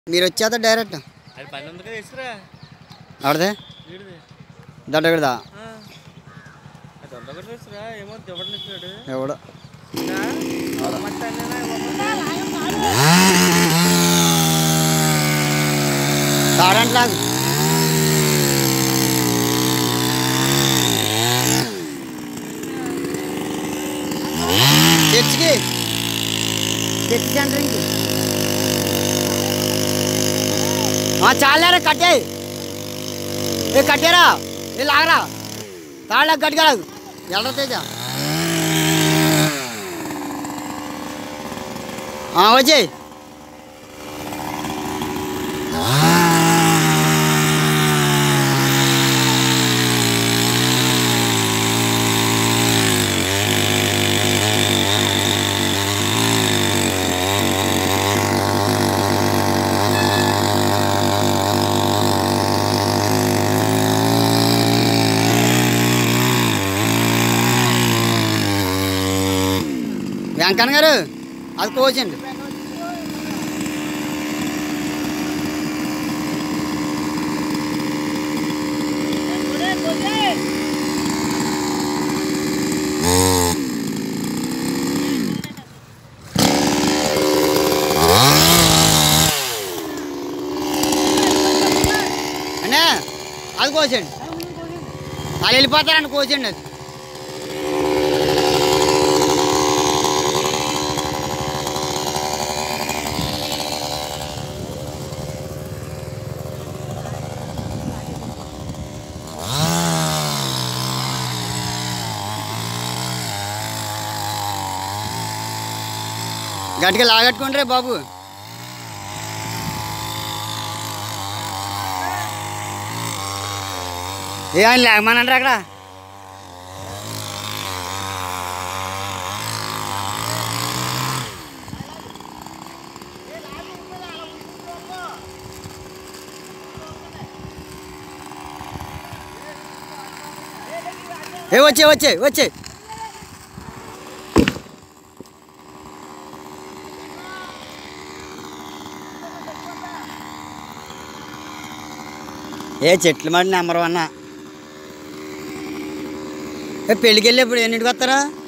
మీరు వచ్చేదా డైరెక్ట్ అది పని ఉంది కదా ఇసురా ఆడదే వీడిది దడ్డగడదా ఆ. అది వంద ఒకటి ఇసురా ఏమో దివ్వడం ఇచ్చాడు ఎవడు మట్టి అన్నీనా ఇవ్వమంటే. తాడంట్లాగు తెచ్చికి తెచ్చి సెంటరింగ్కి చాలేరా కట్టే ఏ కట్టేరా ఏ లాగరా తాళ్ళ గట్టిగా లాగు ఎల్లరా తేజ వచ్చేయి వెంకన్న గారు అది కోచండి అన్నా అది కోచండి వాళ్ళు వెళ్ళిపోతారండి కోచండి అది గట్టిగా లాగట్టుకుంటారే బాబు ఏ ఆయన లేకమనంటారు అక్కడ ఏ వచ్చే వచ్చే వచ్చే ఏ చెట్లు మాట నెంబర్ వన్ ఏ పెళ్ళికి వెళ్ళి ఇప్పుడు ఎన్నింటికి వస్తారా